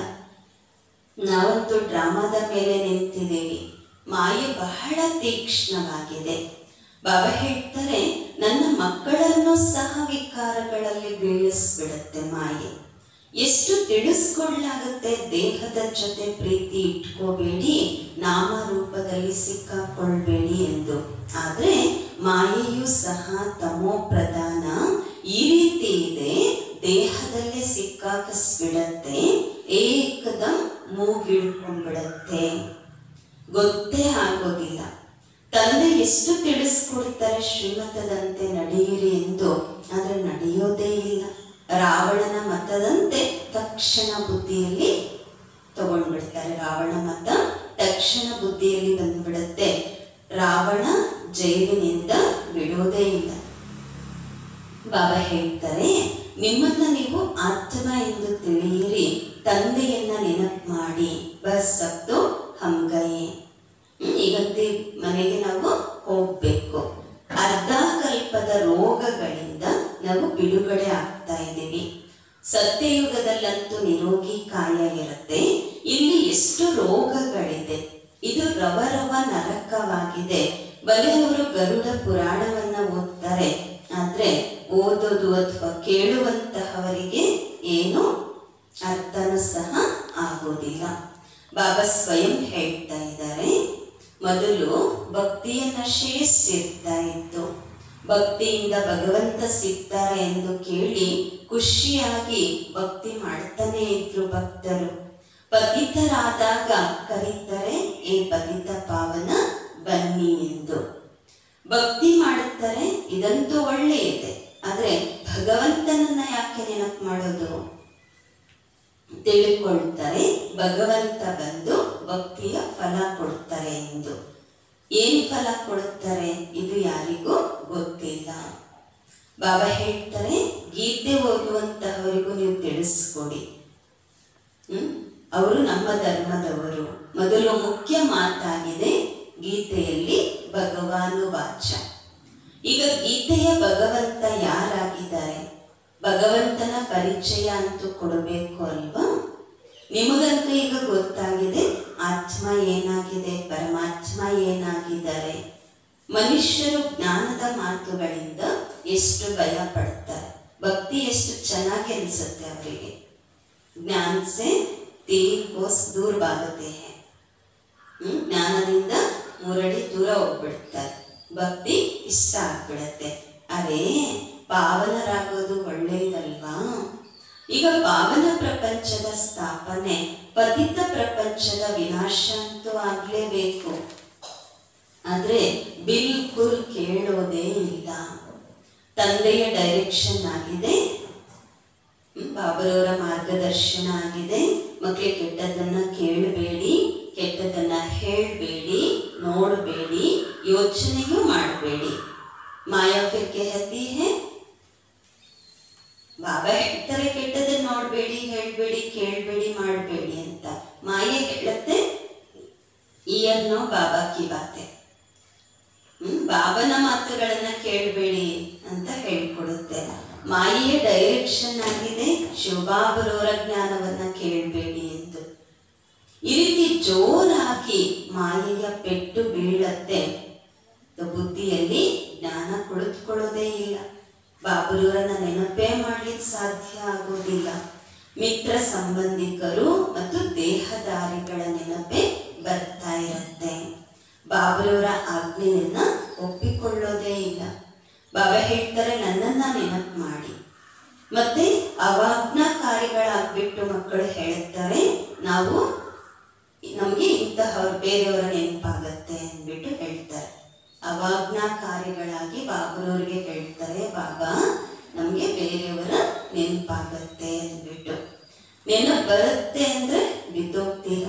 ನಾವಂತೂ ಡ್ರಾಮಾದ ಮೇಲೆ ನಿಂತಿದ್ದೀವಿ ಮಾಯೆ ಬಹಳ ತೀಕ್ಷ್ಣವಾಗಿದೆ ಬಾಬಾ ಹೇಳ್ತಾರೆ ನನ್ನ ಮಕ್ಕಳನ್ನು ಸಹ ವಿಕಾರಗಳಲ್ಲಿ ಬೀಳಿಸ್ಬಿಡುತ್ತೆ ಮಾಯೆ ಎಷ್ಟು ತಿಳಿಸ್ಕೊಳ್ಳಾಗುತ್ತೆ ದೇಹದ ಜೊತೆ ಪ್ರೀತಿ ಇಟ್ಕೋಬೇಡಿ ನಾಮರೂಪದಲ್ಲಿ ಸಿಕ್ಕಾಕೊಳ್ಬೇಡಿ ಎಂದು ಆದ್ರೆ ಮಾಯೆಯೂ ಸಹ ತಮೋ ಪ್ರಧಾನ ಈ ರೀತಿ ಇದೆ ದೇಹದಲ್ಲೇ ಸಿಕ್ಕಾಕಿಸ್ಬಿಡತ್ತೆ ಏಕದಂ ಮೂಗಿಡ್ಕೊಂಡ್ಬಿಡತ್ತೆ ಗೊತ್ತೇ ಆಗೋದಿಲ್ಲ ತಂದೆ ಎಷ್ಟು ತಿಳಿಸ್ಕೊಡ್ತಾರೆ ಶ್ರೀಮತದಂತೆ ನಡೆಯಿರಿ ಎಂದು ಆದ್ರೆ ನಡೆಯೋದೇ ಇಲ್ಲ ರಾವಣನ ಮತದಂತೆ ತಕ್ಷಣ ಬುದ್ಧಿಯಲ್ಲಿ ತಗೊಂಡ್ಬಿಡ್ತಾರೆ ರಾವಣ ಮತ ತಕ್ಷಣ ಬುದ್ಧಿಯಲ್ಲಿ ಬಂದ್ಬಿಡುತ್ತೆ ರಾವಣ ಜೈಲಿನಿಂದ ಬಿಡೋದೇ ಇಲ್ಲ ಬಾಬಾ ಹೇಳ್ತಾರೆ ನಿಮ್ಮನ್ನ ನೀವು ಆತ್ಮ ಎಂದು ತಿಳಿಯಿರಿ ತಂದೆಯನ್ನ ನೆನಪು ಮಾಡಿ ಬಸ್ ಸಬ್ದು ಹಂಗಯೇ ಹ್ಮ್, ಈಗಂತೆ ಮನೆಗೆ ನಾವು ಹೋಗ್ಬೇಕು ಅರ್ಧ ಕಲ್ಪದ ರೋಗಗಳಿಂದ ನಾವು ಬಿಡುಗಡೆ ಆಗ್ತಾ ಇದ್ದೀವಿ ಸತ್ಯಯುಗದಲ್ಲಂತೂ ನಿರೋಗಿ ಕಾಯ ಇರುತ್ತೆ ಇಲ್ಲಿ ಎಷ್ಟು ರೋಗಗಳಿದೆ ಇದು ರವ ರವ ನರಕವಾಗಿದೆ ಬಲೆಯವರು ಗರುಡ ಪುರಾಣವನ್ನ ಓದ್ತಾರೆ ಆದ್ರೆ ಓದೋದು ಅಥವಾ ಕೇಳುವಂತಹವರಿಗೆ ಏನು ಅರ್ಥನೂ ಸಹ ಆಗೋದಿಲ್ಲ ಬಾಬಾ ಸ್ವಯಂ ಹೇಳ್ತಾ ಇದ್ದಾರೆ ಮೊದಲು ಭಕ್ತಿಯ ನಶೆ ಎಷ್ಟಿರ್ತಾ ಇತ್ತು ಭಕ್ತಿಯಿಂದ ಭಗವಂತ ಸಿಗ್ತಾರೆ ಎಂದು ಕೇಳಿ ಖುಷಿಯಾಗಿ ಭಕ್ತಿ ಮಾಡ್ತಾನೆ ಇದ್ರು ಭಕ್ತರು ಪತಿತರಾದಾಗ ಕರೀತಾರೆ ಏ ಪತಿತ ಪಾವನ ಬನ್ನಿ ಎಂದು ಭಕ್ತಿ ಮಾಡುತ್ತಾರೆ ಇದಂತೂ ಒಳ್ಳೆಯದೆ ಆದ್ರೆ ಭಗವಂತನನ್ನ ಯಾಕೆ ನೆನಪು ಮಾಡೋದು ತಿಳ್ಕೊಳ್ತಾರೆ ಭಗವಂತ ಬಂದು ಭಕ್ತಿಯ ಫಲ ಕೊಡ್ತಾರೆ ಎಂದು ಏನ್ ಫಲ ಕೊಡುತ್ತಾರೆ ಇದು ಯಾರಿಗೂ ಗೊತ್ತಿಲ್ಲ ಬಾಬಾ ಹೇಳ್ತಾರೆ ಗೀತೆ ಓದುವಂತಹವರಿಗೂ ನೀವು ತಿಳಿಸ್ಕೊಡಿ ಹ್ಮ್ ಅವರು ನಮ್ಮ ಧರ್ಮದವರು ಮೊದಲು ಮುಖ್ಯ ಮಾತಾಗಿದೆ ಗೀತೆಯಲ್ಲಿ ಭಗವಾನು ವಾಚ ಈಗ ಗೀತೆಯ ಭಗವಂತ ಯಾರಾಗಿದ್ದಾರೆ ಭಗವಂತನ ಪರಿಚಯ ಅಂತೂ ಕೊಡಬೇಕು ಅಲ್ವಾ ನಿಮಗಂತೂ ಈಗ ಗೊತ್ತಾಗಿದೆ ಆತ್ಮ ಏನಾಗಿದೆ ಪರಮಾತ್ಮ ಏನಾಗಿದ್ದಾರೆ ಮನುಷ್ಯರು ಜ್ಞಾನದ ಮಾತುಗಳಿಂದ ಎಷ್ಟು ಭಯ ಪಡ್ತಾರೆ ಭಕ್ತಿ ಎಷ್ಟು ಚೆನ್ನಾಗಿ ಅನಿಸುತ್ತೆ ಅವರಿಗೆ ಜ್ಞಾನ ಸೆ ತೀರ್ ಕೋಸ್ ದೂರ ಭಾಗತೆ ಹೈ ಹ್ಮ್? ಜ್ಞಾನದಿಂದ ಮೂರಡಿ ದೂರ ಹೋಗ್ಬಿಡ್ತಾರೆ ಭಕ್ತಿ ಇಷ್ಟ ಆಗ್ಬಿಡತ್ತೆ ಅರೇ ಪಾವನರಾಗೋದು ಒಳ್ಳೆಯದಲ್ವಾ ಈಗ ಪಾವನ ಪ್ರಪಂಚದ ಸ್ಥಾಪನೆ ಪತಿತ ಪ್ರಪಂಚದ ವಿನಾಶ ಅಂತೂ ಆಗ್ಲೇಬೇಕು ಆದ್ರೆ ಬಿಲ್ಕುಲ್ ಕೇಳೋದೇ ಇಲ್ಲ ತಂದೆಯ ಡೈರೆಕ್ಷನ್ ಆಗಿದೆ ಹ್ಮ್, ಬಾಬರವರ ಮಾರ್ಗದರ್ಶನ ಆಗಿದೆ ಮಕ್ಕಳಿಗೆ ಕೆಟ್ಟದನ್ನ ಕೇಳಬೇಡಿ ಕೆಟ್ಟದನ್ನ ಹೇಳಬೇಡಿ ನೋಡಬೇಡಿ ಯೋಚನೆಯೂ ಮಾಡಬೇಡಿ ಮಾಯಾ ಫಿರ್ कहती है ಬಾಬಾ ಹೇಳ್ತಾರೆ ಕೆಟ್ಟದನ್ನ ನೋಡಬೇಡಿ ಹೇಳ್ಬೇಡಿ ಕೇಳಬೇಡಿ ಮಾಡಬೇಡಿ ಅಂತ ಮಾಯೆ ಹೇಳುತ್ತೆ ಇಯರ್ನೋ ಬಾಬಾ ಕಿ ಬಾತೆ ಹ್ಮ್ ಬಾಬನ ಮಾತುಗಳನ್ನ ಕೇಳಬೇಡಿ ಅಂತ ಹೇಳ್ಕೊಡುತ್ತೆ ಮಾಯೆಯ ಡೈರೆಕ್ಷನ್ ಆಗಿದೆ ಶಿವಬಾಬರವರ ಜ್ಞಾನವನ್ನ ಕೇಳಬೇಡಿ ಎಂದು ಈ ರೀತಿ ಜೋರಾಗಿ ಮಾಯೆಯ ಪೆಟ್ಟು ಬೀಳತ್ತೆ ಬುದ್ಧಿಯಲ್ಲಿ ಜ್ಞಾನ ಕುಳಿತುಕೊಳ್ಳೋದೇ ಇಲ್ಲ ಬಾಬುರವರನ್ನ ನೆನಪೇ ಮಾಡ್ಲಿಕ್ಕೆ ಸಾಧ್ಯ ಆಗೋದಿಲ್ಲ ಮಿತ್ರ ಸಂಬಂಧಿಕರು ಮತ್ತು ದೇಹದಾರಿಗಳ ನೆನಪೇ ಬರ್ತಾ ಇರತ್ತೆ ಬಾಬರವರ ಆಜ್ಞೆಯನ್ನ ಒಪ್ಪಿಕೊಳ್ಳೋದೇ ಇಲ್ಲ ಬಾಬಾ ಹೇಳ್ತಾರೆ ನನ್ನನ್ನ ನೆನಪು ಮಾಡಿ ಮತ್ತೆ ಅವಾಜ್ಞಾಕಾರಿಗಳಾಗ್ಬಿಟ್ಟು ಮಕ್ಕಳು ಹೇಳ್ತಾರೆ ನಾವು ನಮಗೆ ಇಂತಹ ಬೇರೆಯವರ ನೆನಪಾಗತ್ತೆ ಅಂದ್ಬಿಟ್ಟು ಹೇಳ್ತಾರೆ ಅವಾಜ್ಞಾಕಾರಿಗಳಾಗಿ ಬಾಬರವ್ರಿಗೆ ಹೇಳ್ತಾರೆ ಬಾಬಾ ನಮಗೆ ಬೇರೆಯವರ ನೆನಪಾಗತ್ತೆ ಅಂದ್ಬಿಟ್ಟು ನೆನಪು ಬರುತ್ತೆ ಅಂದ್ರೆ ಬಿದ್ದೋಗ್ತೀರ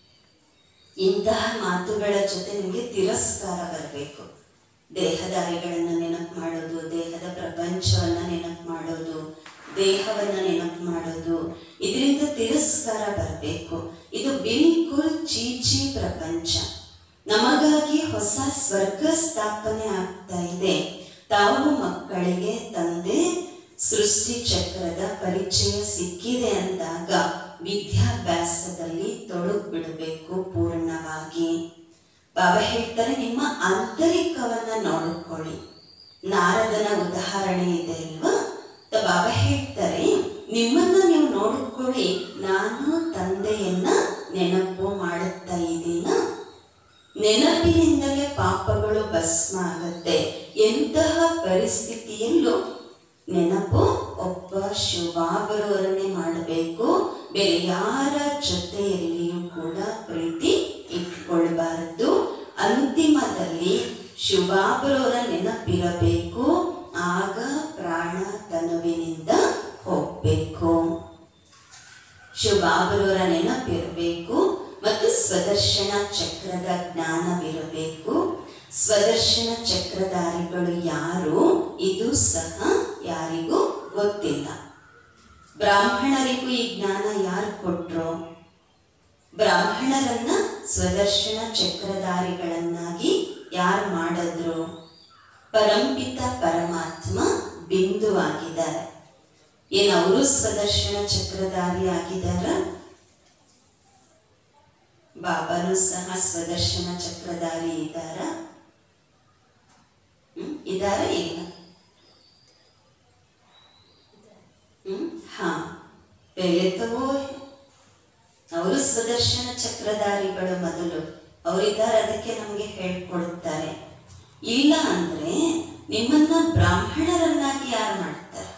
ಇಂತಹ ಮಾತುಗಳ ಜೊತೆ ನಿಮಗೆ ತಿರಸ್ಕಾರ ಬರಬೇಕು ದೇಹದಾರಿಗಳನ್ನ ನೆನಪು ಮಾಡೋದು ದೇಹದ ಪ್ರಪಂಚವನ್ನ ನೆನಪು ಮಾಡೋದು ದೇಹವನ್ನ ನೆನಪು ಮಾಡೋದು ಇದರಿಂದ ತಿರಸ್ಕಾರ ಬರಬೇಕು ಇದು ಬಿಲ್ಕುಲ್ ಚೀಚಿ ಪ್ರಪಂಚ ನಮಗಾಗಿ ಹೊಸ ಸ್ವರ್ಗ ಸ್ಥಾಪನೆ ಆಗ್ತಾ ಇದೆ ತಾವು ಮಕ್ಕಳಿಗೆ ತಂದೆ ಸೃಷ್ಟಿ ಚಕ್ರದ ಪರಿಚಯ ಸಿಕ್ಕಿದೆ ಅಂದಾಗ ವಿದ್ಯಾಭ್ಯಾಸದಲ್ಲಿ ತೊಡಗು ಬಿಡಬೇಕು ಪೂರ್ಣವಾಗಿ ಬಾಬಾ ಹೇಳ್ತಾರೆ ನಿಮ್ಮ ಆಂತರಿಕವನ್ನ ನೋಡಿಕೊಳ್ಳಿ ನಾರದನ ಉದಾಹರಣೆ ಇದೆ ಅಲ್ವಾ ತ ಬಾಬಾ ಹೇಳ್ತಾರೆ ನಿಮ್ಮನ್ನ ನೀವು ನೋಡಿಕೊಳ್ಳಿ ನಾನು ತಂದೆಯನ್ನ ನೆನಪು ಮಾಡುತ್ತಾ ಇದ್ದೀನ ನೆನಪಿನಿಂದಲೇ ಪಾಪಗಳು ಭಸ್ಮ ಆಗತ್ತೆ ಎಂತಹ ಪರಿಸ್ಥಿತಿಯಲ್ಲೂ ನೆನಪು ಒಬ್ಬ ಶಿವಬಾಬರವರನ್ನೇ ಮಾಡಬೇಕು ಬೇರೆ ಯಾರ ಜೊತೆಯಲ್ಲಿಯೂ ಕೂಡ ಪ್ರೀತಿ ಇಟ್ಕೊಳ್ಬಾರದು ಅಂತಿಮದಲ್ಲಿ ಶಿವಬಾಬರವರ ನೆನಪಿರಬೇಕು ಆಗ ಪ್ರಾಣ ತನುವಿನಿಂದ ಹೋಗ್ಬೇಕು ಶಿವಬಾಬರವರ ನೆನಪಿರಬೇಕು ಮತ್ತು ಸ್ವದರ್ಶನ ಚಕ್ರದ ಜ್ಞಾನವಿರಬೇಕು ಸ್ವದರ್ಶನ ಚಕ್ರಧಾರಿಗಳು ಯಾರು ಇದು ಸಹ ಯಾರಿಗೂ ಗೊತ್ತಿಲ್ಲ ಬ್ರಾಹ್ಮಣರಿಗೂ ಈ ಜ್ಞಾನ ಯಾರು ಕೊಟ್ರು ಬ್ರಾಹ್ಮಣರನ್ನ ಸ್ವದರ್ಶನ ಚಕ್ರಧಾರಿಗಳನ್ನಾಗಿ ಯಾರು ಮಾಡಿದ್ರು ಪರಂಪಿತ ಪರಮಾತ್ಮ ಬಿಂದು ಆಗಿದ್ದಾರೆ ಏನ್ ಅವರು ಸ್ವದರ್ಶನ ಚಕ್ರಧಾರಿ ಆಗಿದಾರ ಬಾಬಾನು ಸಹ ಸ್ವದರ್ಶನ ಚಕ್ರಧಾರಿ ಇದ್ದಾರ ಹ್ಮ್ ಇದಾರ ಇಲ್ಲ ಹ್ಮ್ ಹಾ ಪೆಹಲೆ ತೋ ವೋ ಹೈ. ಅವರು ಸ್ವದರ್ಶನ ಚಕ್ರಧಾರಿಗಳು ಮೊದಲು ಅವರಿದ್ದಾರೆ ಅದಕ್ಕೆ ನಮಗೆ ಹೇಳ್ಕೊಡುತ್ತಾರೆ ಇಲ್ಲ ಅಂದ್ರೆ ನಿಮ್ಮನ್ನ ಬ್ರಾಹ್ಮಣರನ್ನಾಗಿ ಯಾರು ಮಾಡ್ತಾರೆ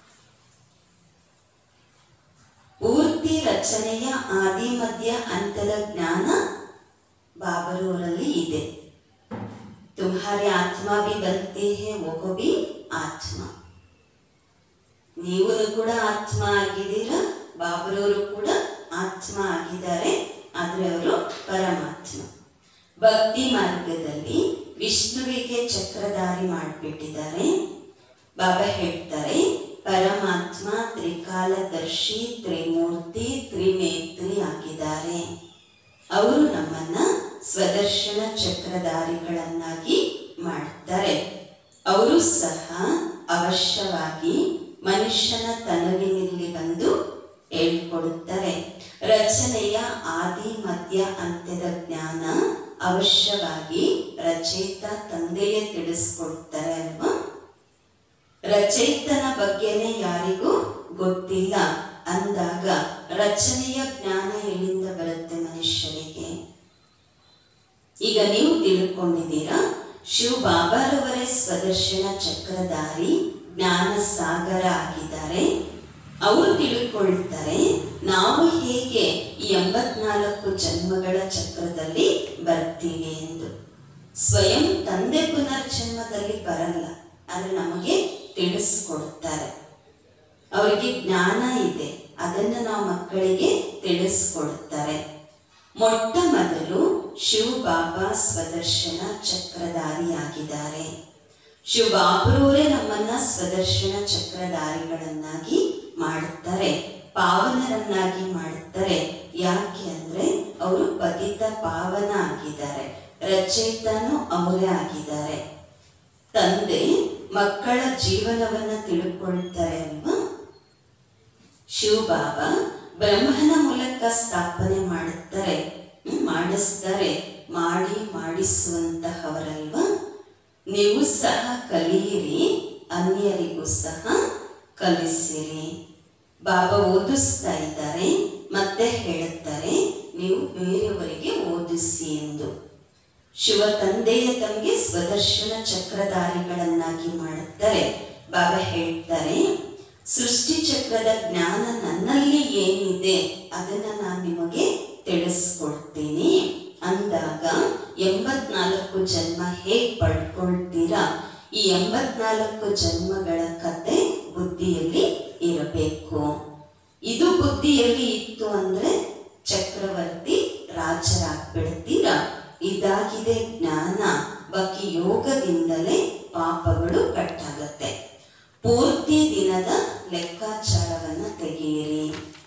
ಪೂರ್ತಿ ರಚನೆಯ ಆದಿ ಮಧ್ಯ ಅಂತದ ಜ್ಞಾನ ಬಾಬರವರಲ್ಲಿ ಇದೆ ತುಮ್ಹಾರಿ ಆತ್ಮ ಬಿ ಬಂತೆ ಹೇ ವೋ ಬಿ ಆತ್ಮ ನೀವು ಕೂಡ ಆತ್ಮ ಆಗಿದ್ದೀರಾ ಬಾಬರವರು ಕೂಡ ಆತ್ಮ ಆಗಿದ್ದಾರೆ ಆದ್ರೆ ಅವರು ಪರಮಾತ್ಮ ಭಕ್ತಿ ಮಾರ್ಗದಲ್ಲಿ ವಿಷ್ಣುವಿಗೆ ಚಕ್ರಧಾರಿ ಮಾಡಿಬಿಟ್ಟಿದ್ದಾರೆ ಬಾಬಾ ಹೇಳ್ತಾರೆ ಪರಮಾತ್ಮ ತ್ರಿಕಾಲದರ್ಶಿ ತ್ರಿಮೂರ್ತಿ ತ್ರಿನೇತ್ರಿ ಆಗಿದ್ದಾರೆ ಅವರು ನಮ್ಮನ್ನ ಸ್ವದರ್ಶನ ಚಕ್ರಧಾರಿಗಳನ್ನಾಗಿ ಮಾಡ್ತಾರೆ ಅವರು ಸಹ ಅವಶ್ಯವಾಗಿ ಮನುಷ್ಯನ ತನುವಿನಲ್ಲಿ ಬಂದು ಹೇಳ್ಕೊಡುತ್ತಾರೆ ರಚನೆಯ ಆದಿ ಮಧ್ಯ ಅಂತ್ಯದ ಜ್ಞಾನ ಅವಶ್ಯವಾಗಿ ರಚಯಿತ ತಂದೆಯೇ ತಿಳಿಸ್ಕೊಡ್ತಾರೆ ಅಲ್ವಾ ರಚಯಿತನ ಬಗ್ಗೆನೇ ಯಾರಿಗೂ ಗೊತ್ತಿಲ್ಲ ಅಂದಾಗ ರಚನೆಯ ಜ್ಞಾನ ಎಲ್ಲಿಂದ ಬರುತ್ತೆ ಮನುಷ್ಯನಿಗೆ ಈಗ ನೀವು ತಿಳ್ಕೊಂಡಿದ್ದೀರಾ ಶಿವ ಬಾಬಾರವರೇ ಸ್ವದರ್ಶನ ಚಕ್ರಧಾರಿ ಜ್ಞಾನ ಸಾಗರ ಆಗಿದ್ದಾರೆ ಅವರು ತಿಳ್ಕೊಳ್ತಾರೆ ನಾವು ಹೇಗೆ ಈ ಎಂಬತ್ನಾಲ್ಕು ಜನ್ಮಗಳ ಚಕ್ರದಲ್ಲಿ ಬರ್ತೀವಿ ಎಂದು ಸ್ವಯಂ ತಂದೆ ಪುನರ್ಜನ್ಮದಲ್ಲಿ ಬರಲ್ಲ ಆದ್ರೆ ನಮಗೆ ತಿಳಿಸ್ಕೊಡ್ತಾರೆ ಅವರಿಗೆ ಜ್ಞಾನ ಇದೆ ಅದನ್ನು ನಾವು ಮಕ್ಕಳಿಗೆ ತಿಳಿಸ್ಕೊಡ್ತಾರೆ ಮೊಟ್ಟ ಮೊದಲು ಶಿವ ಬಾಬಾ ಸ್ವದರ್ಶನ ಚಕ್ರಧಾರಿಯಾಗಿದ್ದಾರೆ ಶಿವ ಬಾಬರವರೇ ನಮ್ಮನ್ನ ಸ್ವದರ್ಶನ ಚಕ್ರಧಾರಿಗಳನ್ನಾಗಿ ಮಾಡುತ್ತಾರೆ ಪಾವನರನ್ನಾಗಿ ಮಾಡುತ್ತಾರೆ ಯಾಕೆ ಅಂದ್ರೆ ಅವರು ಪತಿತ ಪಾವನ ಆಗಿದ್ದಾರೆ ರಚಯಿತನು ಅವರೇ ಆಗಿದ್ದಾರೆ ತಂದೆ ಮಕ್ಕಳ ಜೀವನವನ್ನ ತಿಳ್ಕೊಳ್ತಾರೆ ಅಲ್ವಾ ಶಿವಬಾಬಾ ಬ್ರಹ್ಮನ ಮೂಲಕ ಸ್ಥಾಪನೆ ಮಾಡುತ್ತಾರೆ ಹ್ಮ್, ಮಾಡಿಸ್ತಾರೆ ಮಾಡಿ ಮಾಡಿಸುವಂತಹವರಲ್ವಾ ನೀವು ಸಹ ಕಲಿಯಿರಿ ಅನ್ಯರಿಗೂ ಸಹ ಕಲಿಸಿರಿ ಬಾಬಾ ಓದಿಸ್ತಾ ಇದ್ದಾರೆ ಮತ್ತೆ ಹೇಳುತ್ತಾರೆ ನೀವು ಬೇರೆಯವರಿಗೆ ಓದಿಸಿ ಎಂದು ಶಿವ ತಂದೆಯ ತಮಗೆ ಸ್ವದರ್ಶನ ಚಕ್ರಧಾರಿಗಳನ್ನಾಗಿ ಮಾಡುತ್ತಾರೆ ಬಾಬಾ ಹೇಳ್ತಾರೆ ಸೃಷ್ಟಿ ಚಕ್ರದ ಜ್ಞಾನ ನನ್ನಲ್ಲಿ ಏನಿದೆ ಅದನ್ನ ನಾನು ನಿಮಗೆ ತಿಳಿಸ್ಕೊಡ್ತೀನಿ ಅಂದಾಗ ಎಂಬತ್ನಾಲ್ಕು ಜನ್ಮ ಹೇಗ್ ಪಡ್ಕೊಳ್ತೀರಾ ಈ ಎಂಬತ್ನಾಲ್ಕು ಜನ್ಮಗಳ ಕತೆ ಬುದ್ಧಿಯಲ್ಲಿ ಇರಬೇಕು ಇದು ಬುದ್ಧಿಯಲ್ಲಿ ಇತ್ತು ಅಂದ್ರೆ ಚಕ್ರವರ್ತಿ ರಾಜರಾಗ್ಬಿಡ್ತೀರಾ ಇದಾಗಿದೆ ಜ್ಞಾನ ಬಾಕಿ ಯೋಗದಿಂದಲೇ ಪಾಪಗಳು ಕಟ್ಟಾಗತ್ತೆ ಪೂರ್ತಿ ದಿನದ ಲೆಕ್ಕಾಚಾರವನ್ನ ತೆಗೆಯಿರಿ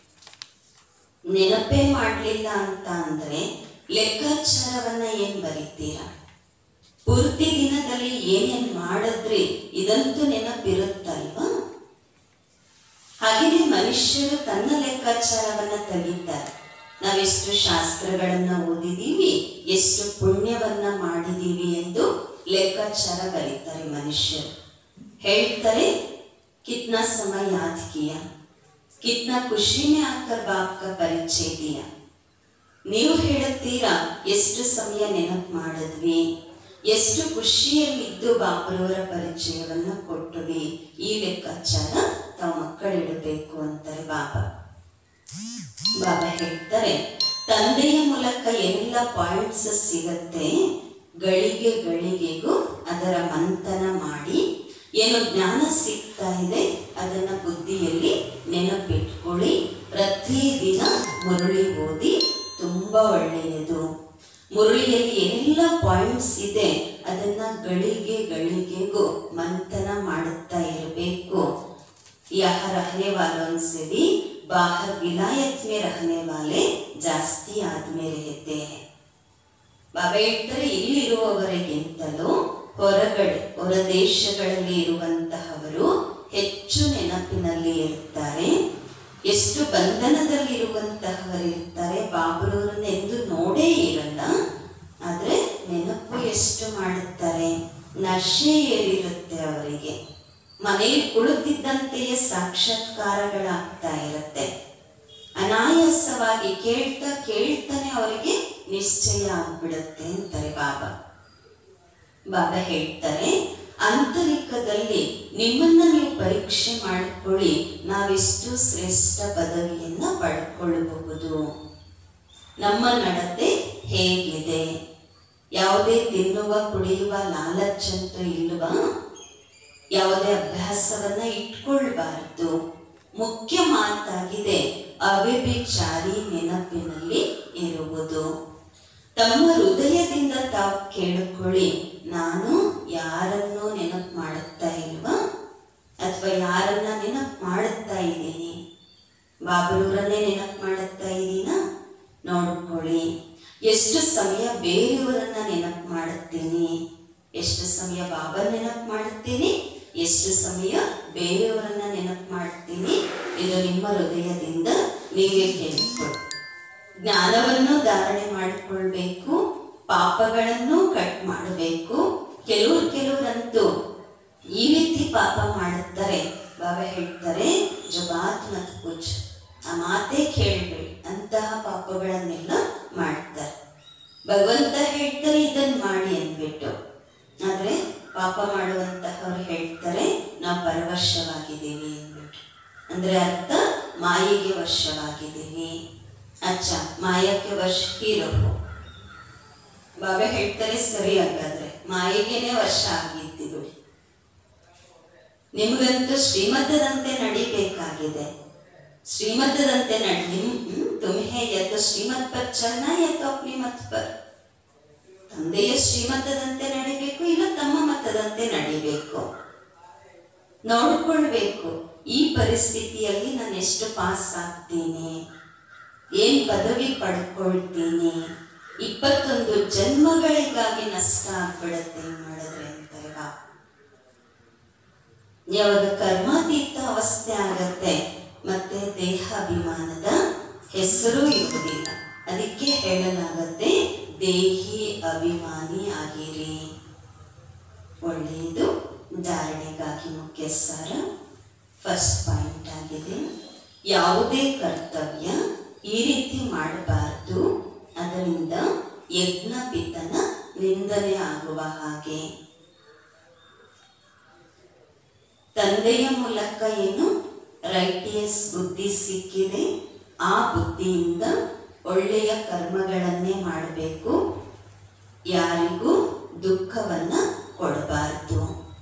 ನೆನಪೇ ಮಾಡಲಿಲ್ಲ ಅಂತ ಅಂದ್ರೆ ಲೆಕ್ಕಾಚಾರವನ್ನ ಏನ್ ಬರೀತೀರಾ ಪೂರ್ತಿ ದಿನದಲ್ಲಿ ಏನೇನ್ ಮಾಡಿದ್ರಿ ಇದಂತೂ ನೆನಪಿರುತ್ತಲ್ವಾ ಹಾಗೆಯೇ ಮನುಷ್ಯರು ತನ್ನ ಲೆಕ್ಕಾಚಾರವನ್ನ ತೆಗಿತಾರೆ ನಾವೆಷ್ಟು ಶಾಸ್ತ್ರಗಳನ್ನ ಓದಿದೀವಿ ಎಷ್ಟು ಪುಣ್ಯವನ್ನ ಮಾಡಿದೀವಿ ಎಂದು ಲೆಕ್ಕಾಚಾರ ಬರೀತಾರೆ ಮನುಷ್ಯರು ಹೇಳ್ತಾರೆ ಕಿತ್ನಾ ಸಮಯ ಯಾದ್ ಕಿಯಾ ಕಿತ್ನಾ ಖುಷಿ ಮೇ ಆಕರ್ ಬಾಪ್ ಕಾ ಪರಿಚಯ ದಿಯಾ ನೀವು ಹೇಳುತ್ತೀರಾ ಎಷ್ಟು ಸಮಯ ನೆನಪು ಮಾಡಿದ್ವಿ ಎಷ್ಟು ಖುಷಿಯಲ್ಲಿದ್ದು ಬಾಪರವರ ಪರಿಚಯವನ್ನ ಕೊಟ್ಟವಿ ಈ ಲೆಕ್ಕಾಚಾರ ತಾವು ಮಕ್ಕಳಿಡಬೇಕು ಅಂತಾರೆ ಬಾಬಾ ಬಾಬಾ ಹೇಳ್ತಾರೆ ತಂದೆಯ ಮೂಲಕ ಎಲ್ಲ ಪಾಯಿಂಟ್ಸ್ ಸಿಗತ್ತೆ ಗಳಿಗೆ ಗಳಿಗೆಗೂ ಅದರ ಮಂಥನ ಮಾಡಿ ಏನು ಜ್ಞಾನ ಸಿಗ್ತಾ ಇದೆ ಅದನ್ನ ಬುದ್ಧಿಯಲ್ಲಿ ನೆನಪಿಟ್ಕೊಳ್ಳಿ ಪ್ರತಿದಿನ ಮುರುಳಿ ಓದಿ ತುಂಬಾ ಒಳ್ಳೆಯದು ಮುರುಳಿಯಲ್ಲಿ ಏನೆಲ್ಲ ಪಾಯಿಂಟ್ಸ್ ಇದೆ ಅದನ್ನ ಗಳಿಗೆ ಗಳಿಗೆಗೂ ಮಂಥನ ಮಾಡುತ್ತಾ ಇರಬೇಕು यहाँ रहने वालों से भी बाहर विलायत में रहने वाले ಜಾಸ್ತಿ ಆದ್ಮೇ रहते हैं ಬಾಬಾ ಹೇಳ್ತಾರೆ ಇಲ್ಲಿರುವವರಿಗಿಂತಲೂ ಹೊರಗಡೆ ಹೊರ ದೇಶಗಳಲ್ಲಿ ಇರುವಂತಹವರು ಹೆಚ್ಚು ನೆನಪಿನಲ್ಲಿ ಇರ್ತಾರೆ ಎಷ್ಟು ಬಂಧನದಲ್ಲಿ ಇರುವಂತಹವರು ಇರ್ತಾರೆ ಬಾಬರವರನ್ನ ಎಂದು ನೋಡೇ ಇರಲ್ಲ ಆದ್ರೆ ನೆನಪು ಎಷ್ಟು ಮಾಡುತ್ತಾರೆ ನಶೆ ಏರಿರುತ್ತೆ ಅವರಿಗೆ ಮನೆಯಲ್ಲಿ ಕುಳಿತಿದ್ದಂತೆಯೇ ಸಾಕ್ಷಾತ್ಕಾರಗಳಾಗ್ತಾ ಇರುತ್ತೆ ಅನಾಯಾಸವಾಗಿ ಕೇಳ್ತಾ ಕೇಳ್ತಾನೆ ಅವರಿಗೆ ನಿಶ್ಚಯ ಆಗ್ಬಿಡುತ್ತೆ ಅಂತಾರೆ ಬಾಬಾ ಬಾಬಾ ಹೇಳ್ತಾರೆ ಆಂತರಿಕದಲ್ಲಿ ನಿಮ್ಮನ್ನ ನೀವು ಪರೀಕ್ಷೆ ಮಾಡಿಕೊಳ್ಳಿ ನಾವೆಷ್ಟು ಶ್ರೇಷ್ಠ ಪದವಿಯನ್ನ ಪಡ್ಕೊಳ್ಳಬಹುದು ನಮ್ಮ ನಡತೆ ಹೇಗಿದೆ ಯಾವುದೇ ತಿನ್ನುವ ಕುಡಿಯುವ ಲಾಲಚ್ಚಂತೂ ಇಲ್ವಾ ಯಾವುದೇ ಅಭ್ಯಾಸವನ್ನ ಇಟ್ಕೊಳ್ಬಾರ್ದು ಮುಖ್ಯ ಮಾತಾಗಿದೆ ಅವ್ಯಭಿಚಾರಿ ನೆನಪಿನಲ್ಲಿ ಇರುವುದು ತಮ್ಮ ಹೃದಯದಿಂದ ತಾವು ಕೇಳಿಕೊಳ್ಳಿ ನಾನು ಯಾರನ್ನೂ ನೆನಪು ಮಾಡುತ್ತಾ ಇಲ್ವಾ ಅಥವಾ ಯಾರನ್ನ ನೆನಪು ಮಾಡುತ್ತಾ ಇದ್ದೀನಿ ಬಾಬರೂರನ್ನೇ ನೆನಪು ಮಾಡುತ್ತಾ ಇದ್ದೀನಾ ನೋಡ್ಕೊಳ್ಳಿ ಎಷ್ಟು ಸಮಯ ಬೇರೆಯವರನ್ನ ನೆನಪು ಮಾಡುತ್ತೀನಿ ಎಷ್ಟು ಸಮಯ ಬಾಬಾ ನೆನಪು ಮಾಡುತ್ತೀನಿ ಎಷ್ಟು ಸಮಯ ಬೇರೆಯವರನ್ನ ನೆನಪು ಮಾಡ್ತೀನಿ ಇದು ನಿಮ್ಮ ಹೃದಯದಿಂದ ನೀವೇ ಕೇಳಿಕೊಳ್ಳಿ ಜ್ಞಾನವನ್ನು ಧಾರಣೆ ಮಾಡಿಕೊಳ್ಬೇಕು ಪಾಪಗಳನ್ನು ಕಟ್ ಮಾಡಬೇಕು ಕೆಲವ್ರು ಕೆಲವರಂತೂ ಈ ರೀತಿ ಪಾಪ ಮಾಡುತ್ತಾರೆ ಬಾಬಾ ಹೇಳ್ತಾರೆ ಜುಬಾತ್ ಮತ್ತು ಪೂಜ್ ಆ ಮಾತೇ ಕೇಳಬೇಡಿ ಅಂತಹ ಪಾಪಗಳನ್ನೆಲ್ಲ ಮಾಡ್ತಾರೆ ಭಗವಂತ ಹೇಳ್ತಾರೆ ಇದನ್ನ ಮಾಡಿ ಅಂದ್ಬಿಟ್ಟು ಆದ್ರೆ ಪಾಪ ಮಾಡುವಂತಹವ್ರು ಹೇಳ್ತಾರೆ ನಾವು ಪರವಶವಾಗಿದ್ದೀವಿ ಅಂದ್ಬಿಟ್ಟು ಅಂದ್ರೆ ಅರ್ಥ ಮಾಯೆಗೆ ವಶವಾಗಿದ್ದೀವಿ ಅಚ್ಚ ಮಾಯಕ್ಕೆ ವಶ ಹೀರೋ ಬಾಬಾ ಹೇಳ್ತಾರೆ ಸರಿ ಹಾಗಾದ್ರೆ ಮಾಯೆಗೆನೆ ವಶ ಆಗಿದ್ದೀವಿ ನಿಮಗಂತೂ ಶ್ರೀಮತದಂತೆ ನಡಿಬೇಕಾಗಿದೆ ಶ್ರೀಮತದಂತೆ ನಡಿ ನಿಮ್ ಹ್ಮ್, ತುಮ್ಹೆ ಯತ್ ಶ್ರೀಮತ್ ಪರ್ ಚಲನ ಯತ್ ಅಪ್ನಿ ಮತ್ ಪರ್ ತಂದೆಯ ಶ್ರೀಮತದಂತೆ ನಡಿಬೇಕು ಇಲ್ಲ ತಮ್ಮ ಮತದಂತೆ ನಡಿಬೇಕು ನೋಡ್ಕೊಳ್ಬೇಕು ಈ ಪರಿಸ್ಥಿತಿಯಲ್ಲಿ ನಾನು ಎಷ್ಟು ಪಾಸ್ ಆಗ್ತೀನಿ ಏನ್ ಪದವಿ ಪಡ್ಕೊಳ್ತೀನಿ ಇಪ್ಪತ್ತೊಂದು ಜನ್ಮಗಳಿಗಾಗಿ ನಷ್ಟ ಆಗ್ಬಿಡತ್ತೆ ಹಿಂಗ್ ಮಾಡಿದ್ರೆ ಅಂತಾರೆ ಬಾ ಯಾವಾಗ ಕರ್ಮಾತೀತ ಅವಸ್ಥೆ ಆಗತ್ತೆ ಮತ್ತೆ ದೇಹಾಭಿಮಾನದ ಹೆಸರು ಇರುವುದಿಲ್ಲ ಅದಕ್ಕೆ ಹೇಳಲಾಗತ್ತೆ ದೇಹಿ ಅಭಿಮಾನಿ ಆಗಿರಿ ಒಳ್ಳೆಯದು ಧಾರಣೆಗಾಗಿ ಮುಖ್ಯ ಸಾರ ಫಸ್ಟ್ ಪಾಯಿಂಟ್ ಆಗಿದೆ ಯಾವುದೇ ಕರ್ತವ್ಯ ಈ ರೀತಿ ಮಾಡಬಾರ್ದು ಅದರಿಂದ ಯಜ್ಞ ಪಿತನ ನಿಂದನೆ ಆಗುವ ಹಾಗೆ ತಂದೆಯ ಮೂಲಕ ಏನು ರೈಟಿಯಸ್ ಬುದ್ಧಿ ಸಿಕ್ಕಿದೆ ಆ ಬುದ್ಧಿಯಿಂದ ಒಳ್ಳೆಯ ಕರ್ಮಗಳನ್ನೇ ಮಾಡಬೇಕು ಯಾರಿಗೂ ದುಃಖವನ್ನ ಕೊಡಬಾರ್ದು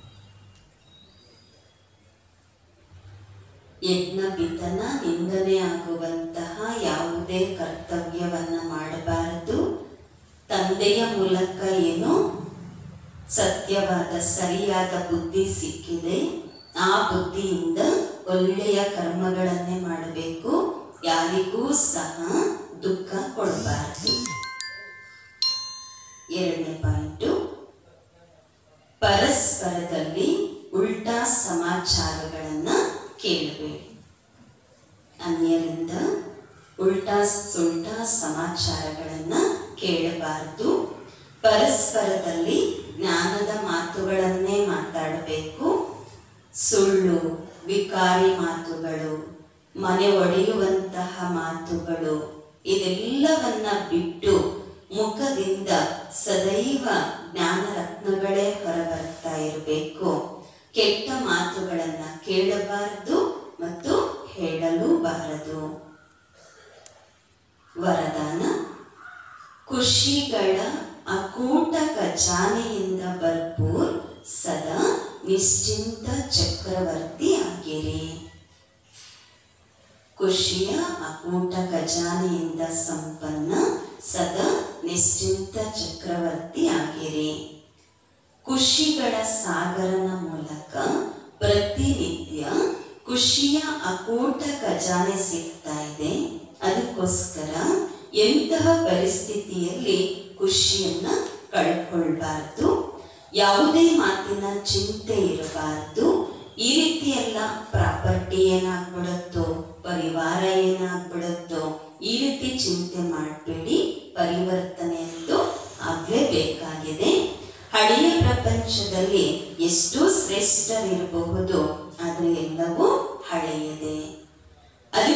ಯಜ್ಞ ಪಿತನ ನಿಂದನೆ ಆಗುವಂತಹ ಯಾವುದೇ ಕರ್ತವ್ಯವನ್ನ ಮಾಡಬಾರದು ತಂದೆಯ ಮೂಲಕ ಏನು ಸತ್ಯವಾದ ಸರಿಯಾದ ಬುದ್ಧಿ ಸಿಕ್ಕಿದೆ ಆ ಬುದ್ಧಿಯಿಂದ ಒಳ್ಳೆಯ ಕರ್ಮಗಳನ್ನೇ ಮಾಡಬೇಕು ಯಾರಿಗೂ ಸಹ ದುಃಖ ಕೊಡಬಾರದು ಎರಡನೇ ಪಾಯಿಂಟು ಪರಸ್ಪರದಲ್ಲಿ ಉಲ್ಟಾ ಸಮಾಚಾರಗಳನ್ನ ಕೇಳಬೇಡಿ ಅನ್ಯರಿಂದ ಉಲ್ಟಾ ಸುಲ್ಟಾ ಸಮಾಚಾರಗಳನ್ನ ಕೇಳಬಾರದು ಪರಸ್ಪರದಲ್ಲಿ ಜ್ಞಾನದ ಮಾತುಗಳನ್ನೇ ಮಾತಾಡಬೇಕು ಸುಳ್ಳು ವಿಕಾರಿ ಮಾತುಗಳು ಮನೆ ಒಡೆಯುವಂತಹ ಮಾತುಗಳು ಇದೆಲ್ಲವನ್ನ ಬಿಟ್ಟು ಮುಖದಿಂದ ಸದೈವ ಜ್ಞಾನ ರತ್ನಗಳೇ ಹೊರಬರ್ತಾ ಇರಬೇಕು ಕೆಟ್ಟ ಮಾತುಗಳನ್ನ ಕೇಳಬಾರದು ಮತ್ತು ಹೇಳಲು ಬಾರದು ವರದಾನ ಖುಷಿಗಳ ಅಕೂಟ ಖಜಾನೆಯಿಂದ ಭರ್ಪೂರ್ ಸದಾ ನಿಶ್ಚಿಂತ ಚಕ್ರವರ್ತಿ ಆಗಿರಿ ಖುಷಿಯ ಅಕೂಟ ಖಜಾನೆಯಿಂದ ಸಂಪನ್ನ ಸದಾ ನಿಶ್ಚಿಂತ ಚಕ್ರವರ್ತಿ ಆಗಿರಿ ಖುಷಿಗಳ ಸಾಗರನ ಮೂಲಕ ಪ್ರತಿನಿತ್ಯ ಖುಷಿಯ ಅಕೂಟ ಖಜಾನೆ ಸಿಗ್ತಾ ಇದೆ ಅದಕ್ಕೋಸ್ಕರ ಎಂತಹ ಪರಿಸ್ಥಿತಿಯಲ್ಲಿ ಖುಷಿಯನ್ನ ಕಳ್ಕೊಳ್ಬಾರ್ದು ಯಾವುದೇ ಮಾತಿನ ಚಿಂತೆ ಇರಬಾರ್ದು ಈ ರೀತಿ ಎಲ್ಲ ಪ್ರಾಪರ್ಟಿ ಏನಾಗ್ಬಿಡುತ್ತೋ ಪರಿವಾರ ಏನಾಗ್ಬಿಡುತ್ತೋ ಈ ರೀತಿ ಚಿಂತೆ ಮಾಡಬೇಡಿ ಪರಿವರ್ತನೆ ಅಂತೂ ಆಗ್ಲೇಬೇಕಾಗಿದೆ ಹಳೆಯ ಪ್ರಪಂಚದಲ್ಲಿ ಎಷ್ಟೋ ಶ್ರೇಷ್ಠರಿರಬಹುದು ಆದರೆ ಎಲ್ಲವೂ ಹಳೆಯದೇ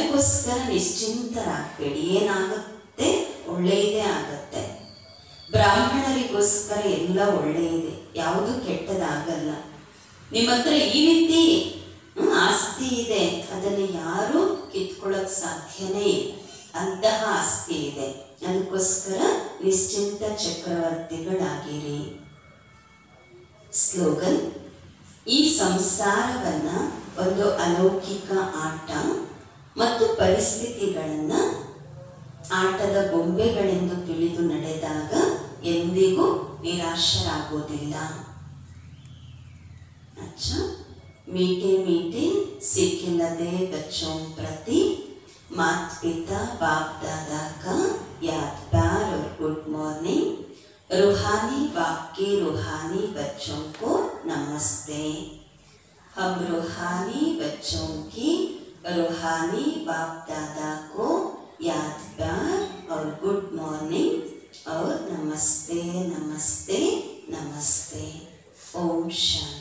ಅದಕ್ಕೋಸ್ಕರ ನಿಶ್ಚಿಂತರಾಗಬೇಡಿ ಏನಾಗುತ್ತೆ ಒಳ್ಳೆಯದೇ ಆಗತ್ತೆ ಬ್ರಾಹ್ಮ ಬ್ರಾಹ್ಮಣರಿಗೋಸ್ಕರ ಎಲ್ಲ ಒಳ್ಳೆಯದೆ ಯಾವುದು ಕೆಟ್ಟದಾಗಲ್ಲ ನಿಮ್ಮ ಹತ್ರ ಈ ರೀತಿ ಹ್ಮ್, ಆಸ್ತಿ ಇದೆ ಅದನ್ನು ಯಾರು ಕಿತ್ಕೊಳ್ಳೋಕೆ ಸಾಧ್ಯನೇ ಇಲ್ಲ ಅಂತಹ ಆಸ್ತಿ ಇದೆ ಅದಕ್ಕೋಸ್ಕರ ನಿಶ್ಚಿಂತ ಚಕ್ರವರ್ತಿಗಳಾಗಿರಿ ಸ್ಲೋಗನ್ ಈ ಸಂಸಾರವನ್ನ ಒಂದು ಅಲೌಕಿಕ ಆಟ ಮತ್ತು ಪರಿಸ್ಥಿತಿಗಳನ್ನ ಆಟದ ಗೊಂಬೆಗಳೆಂದು ತಿಳಿದು ನಡೆದಾಗ ಎಂದಿಗೂ ನಿರಾಶರಾಗುವುದಿಲ್ಲ अच्छा मीठे मीठे सिखिलदे बच्चों प्रति माता पिता बाप दादा का याद प्यार और गुड मॉर्निंग रूहानी बाप के रूहानी बच्चों को नमस्ते हम रूहानी बच्चों की रूहानी बाप दादा को याद प्यार और गुड मॉर्निंग और नमस्ते नमस्ते नमस्ते ओम शांति